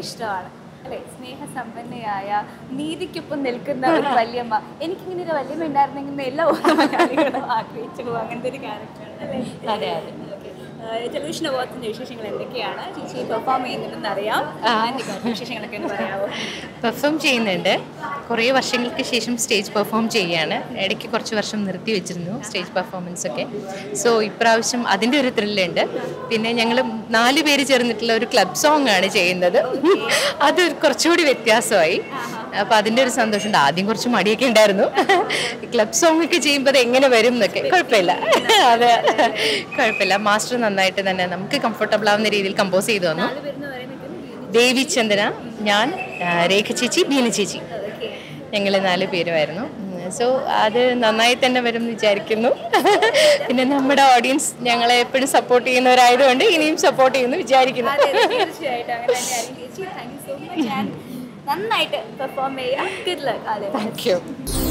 ഇഷ്ടമാണ് അല്ലെ സ്നേഹസമ്പന്നയായ നീതിക്കൊപ്പം നിൽക്കുന്ന ഒരു വല്യമ്മ എനിക്കിങ്ങനെ ഒരു വല്യമ്മ ഉണ്ടായിരുന്നെങ്കിൽ എന്ന് എല്ലാ ഓരോ മലയാളികളും ആഗ്രഹിച്ചു പോകും അങ്ങനത്തെ ഒരു ക്യാരക്ടറാണ് അല്ലേ അതെ അതെ ടെലിവിഷൻ അവാർഡ്സിന്റെ വിശേഷങ്ങൾ എന്തൊക്കെയാണ് ചേച്ചി പെർഫോം ചെയ്യുന്നുണ്ടെന്ന് അറിയാം എന്തൊക്കെയാണ് വിശേഷങ്ങളൊക്കെ ഒന്ന് പറയാമോ പെർഫോം ചെയ്യുന്നുണ്ട് കുറേ വർഷങ്ങൾക്ക് ശേഷം സ്റ്റേജ് പെർഫോം ചെയ്യുകയാണ് ഇടയ്ക്ക് കുറച്ച് വർഷം നിർത്തി വെച്ചിരുന്നു സ്റ്റേജ് പെർഫോമൻസ് ഒക്കെ സോ ഇപ്രാവശ്യം അതിൻ്റെ ഒരു ത്രില്ലുണ്ട് പിന്നെ ഞങ്ങൾ നാല് പേര് ചേർന്നിട്ടുള്ള ഒരു ക്ലബ് സോങ് ആണ് ചെയ്യുന്നത് അത് കുറച്ചുകൂടി വ്യത്യാസമായി അപ്പോൾ അതിൻ്റെ ഒരു സന്തോഷമുണ്ട് ആദ്യം കുറച്ച് മടിയൊക്കെ ഉണ്ടായിരുന്നു ക്ലബ് സോങ് ഒക്കെ ചെയ്യുമ്പോൾ അത് എങ്ങനെ വരും എന്നൊക്കെ കുഴപ്പമില്ല അതെ കുഴപ്പമില്ല മാസ്റ്റർ നന്നായിട്ട് തന്നെ നമുക്ക് കംഫർട്ടബിൾ ആവുന്ന രീതിയിൽ കമ്പോസ് ചെയ്തു തന്നു നാല് പേരെന്ന് പറയുന്നത് ദേവി ചന്ദന ഞാൻ ആ, രേഖ ചേച്ചി ബീന ചേച്ചി ഞങ്ങൾ നാല് പേരുമായിരുന്നു സോ അത് നന്നായി തന്നെ വരും എന്ന് വിചാരിക്കുന്നു പിന്നെ നമ്മുടെ ഓഡിയൻസ് ഞങ്ങളെ എപ്പോഴും സപ്പോർട്ട് ചെയ്യുന്നവരായതുകൊണ്ട് ഇനിയും സപ്പോർട്ട് ചെയ്യുന്നു വിചാരിക്കുന്നു അതെ, അതെ, തീർച്ചയായിട്ടും അങ്ങനെ തന്നെയായിരിക്കും ചേച്ചി താങ്ക് യു സോ മച്ച് നന്നായിട്ട് പെർഫോം ചെയ്യാം ഗുഡ് ലക്ക് അതെ താങ്ക് യു